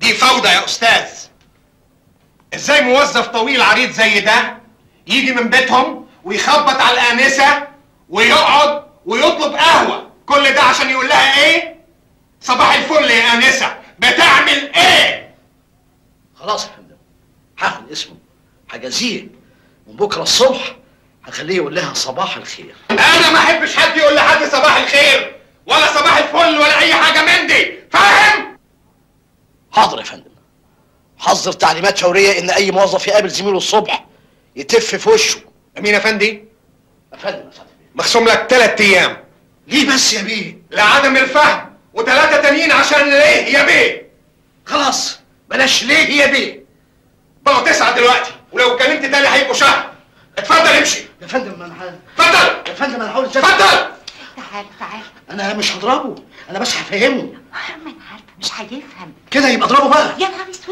دي فوضى يا استاذ ازاي موظف طويل عريض زي ده يجي من بيتهم ويخبط على الانسه ويقعد ويطلب قهوه كل ده عشان يقول لها ايه صباح الفل يا انسه بتعمل ايه خلاص يا فندم هاخد اسمه هجازيه من بكره الصبح هخليه يقول لها صباح الخير انا ما احبش حد يقول لحد صباح الخير ولا صباح الفل ولا اي حاجه من دي فاهم حاضر يا فندم حذر تعليمات فوريه ان اي موظف يقابل زميله الصبح يتف في وشه امين يا فندي يا فندم يا فندم مخصوم لك ثلاث ايام ليه بس يا بيه لعدم الفهم وثلاثه تانيين عشان ليه يا بيه خلاص بلاش ليه يا بيه بقوا تسعه دلوقتي ولو اتكلمت تاني هيبقوا شهر اتفضل امشي يا فندم انا ه- اتفضل يا فندم انا هحاول أتفهم. اتفضل تعال تعال انا مش هضربه انا بس هفهمه ما انا عارفه مش هيفهم كده يبقى اضربه بقى يا نهار اسود